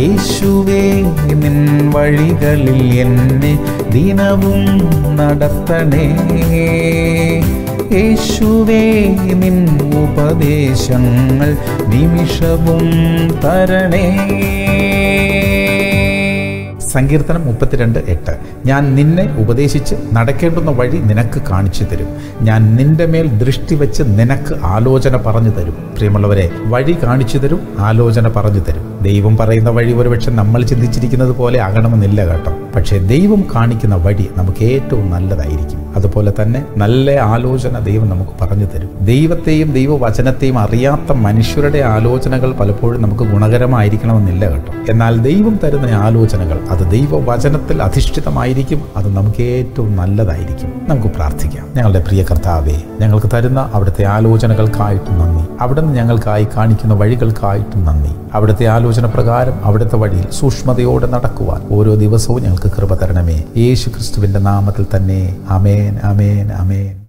യേശുവേ നിൻ വഴികളിൽ എന്നെ ദിനവും നടത്തണേ യേശുവേ നിൻ ഉപദേശങ്ങൾ നിമിഷവും തരണേ സങ്കീർത്തനം മുപ്പത്തിരണ്ട് എട്ട് ഞാൻ നിന്നെ ഉപദേശിച്ച് നടക്കേണ്ടുന്ന വഴി നിനക്ക് കാണിച്ചു തരും ഞാൻ നിന്റെ മേൽ ദൃഷ്ടി വെച്ച് നിനക്ക് ആലോചന പറഞ്ഞു തരും പ്രിയമുള്ളവരെ വഴി കാണിച്ചു തരും ആലോചന പറഞ്ഞു തരും ദൈവം പറയുന്ന വഴി ഒരുപക്ഷെ നമ്മൾ ചിന്തിച്ചിരിക്കുന്നത് പോലെ ആകണമെന്നില്ല കേട്ടോ പക്ഷേ ദൈവം കാണിക്കുന്ന വഴി നമുക്ക് ഏറ്റവും നല്ലതായിരിക്കും അതുപോലെ തന്നെ നല്ല ആലോചന ദൈവം നമുക്ക് പറഞ്ഞു തരും ദൈവത്തെയും ദൈവവചനത്തെയും അറിയാത്ത മനുഷ്യരുടെ ആലോചനകൾ പലപ്പോഴും നമുക്ക് ഗുണകരമായിരിക്കണമെന്നില്ല കേട്ടോ എന്നാൽ ദൈവം തരുന്ന ആലോചനകൾ അത് ദൈവവചനത്തിൽ അധിഷ്ഠിതമായിരിക്കും അത് നമുക്ക് ഏറ്റവും നല്ലതായിരിക്കും നമുക്ക് പ്രാർത്ഥിക്കാം ഞങ്ങളുടെ പ്രിയ കർത്താവേ ഞങ്ങൾക്ക് തരുന്ന അവിടുത്തെ ആലോചനകൾക്കായിട്ടും നന്ദി അവിടുന്ന് ഞങ്ങൾക്കായി കാണിക്കുന്ന വഴികൾക്കായിട്ടും നന്ദി അവിടുത്തെ ആലോചന പ്രകാരം അവിടുത്തെ വഴിയിൽ സൂക്ഷ്മതയോടെ നടക്കുവാൻ ഓരോ ദിവസവും ഞങ്ങൾക്ക് കൃപ തരണമേ യേശു ക്രിസ്തുവിന്റെ നാമത്തിൽ തന്നെ അമേൻ അമേൻ അമേൻ